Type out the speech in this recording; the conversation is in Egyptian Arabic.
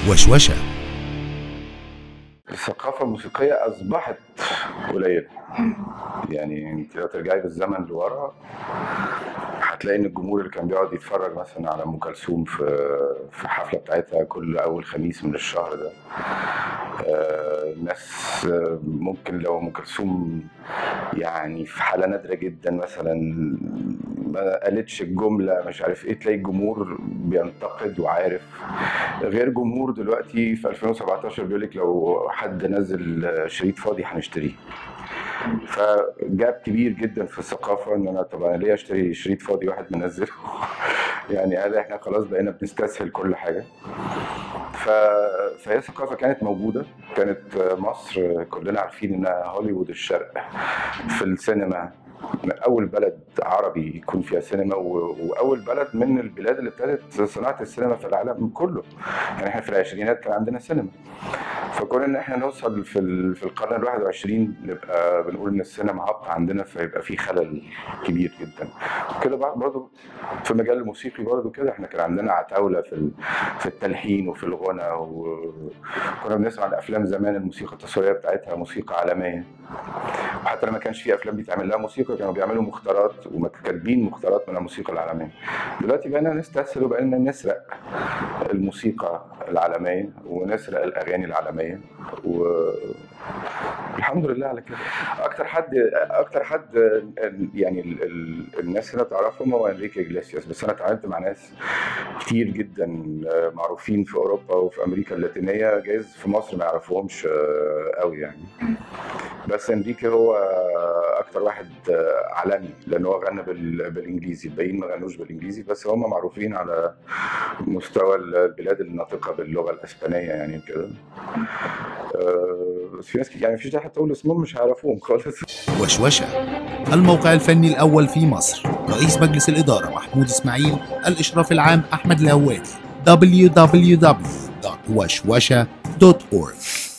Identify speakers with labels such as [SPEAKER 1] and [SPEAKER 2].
[SPEAKER 1] وشوشة
[SPEAKER 2] الثقافة الموسيقية أصبحت قليلة يعني انت لو ترجعي بالزمن لورا هتلاقي ان الجمهور اللي كان بيقعد يتفرج مثلا على ام كلثوم في في حفله بتاعتها كل اول خميس من الشهر ده آه، ناس آه، ممكن لو ام كلثوم يعني في حاله نادره جدا مثلا ما قالتش الجمله مش عارف ايه تلاقي الجمهور بينتقد وعارف غير جمهور دلوقتي في 2017 بيقول لك لو حد نزل شريط فاضي هنشتريه فجاب كبير جدا في الثقافه ان انا طبعا ليه اشتري شريط فاضي واحد منزله يعني قال احنا خلاص بقينا بنستسهل كل حاجه ف... فهي ثقافه كانت موجوده كانت مصر كلنا عارفين انها هوليوود الشرق في السينما من اول بلد عربي يكون فيها سينما و... واول بلد من البلاد اللي ابتدت صناعه السينما في العالم كله يعني احنا في العشرينات كان عندنا سينما فكون ان احنا نوصل في ال... في القرن ال 21 نبقى بنقول ان السينما هبط عندنا فيبقى في خلل كبير جدا وكده برضه في المجال الموسيقي برضه كده احنا كان عندنا عتاوله في ال... في التلحين وفي الغنى وكنا بنسمع الافلام زمان الموسيقى التصويريه بتاعتها موسيقى عالميه وحتى لما كانش في افلام بيتعمل لها موسيقى كانوا بيعملوا مختارات وكاتبين مختارات من الموسيقى العالميه دلوقتي بقينا نستسهل وبقينا نسرق الموسيقى العالميه ونسرق الاغاني العالميه و الحمد لله على كده اكتر حد اكتر حد يعني ال... ال... الناس هنا تعرفهم هو انريكي اجليسياس بس انا اتعاملت مع ناس كتير جدا معروفين في اوروبا وفي امريكا اللاتينيه جايز في مصر ما يعرفوهمش قوي يعني بس انريكي هو اكتر واحد عالمي لان هو غنى بال... بالانجليزي الباقيين ما غنوش بالانجليزي بس هم معروفين على مستوى البلاد الناطقه باللغه الاسبانيه يعني كده بس في ناس يعني مفيش داعي حتى اقول اسمهم مش هيعرفوهم خالص
[SPEAKER 1] وشوشة الموقع الفني الأول في مصر رئيس مجلس الإدارة محمود إسماعيل الإشراف العام أحمد الهوادي www.washwasha.org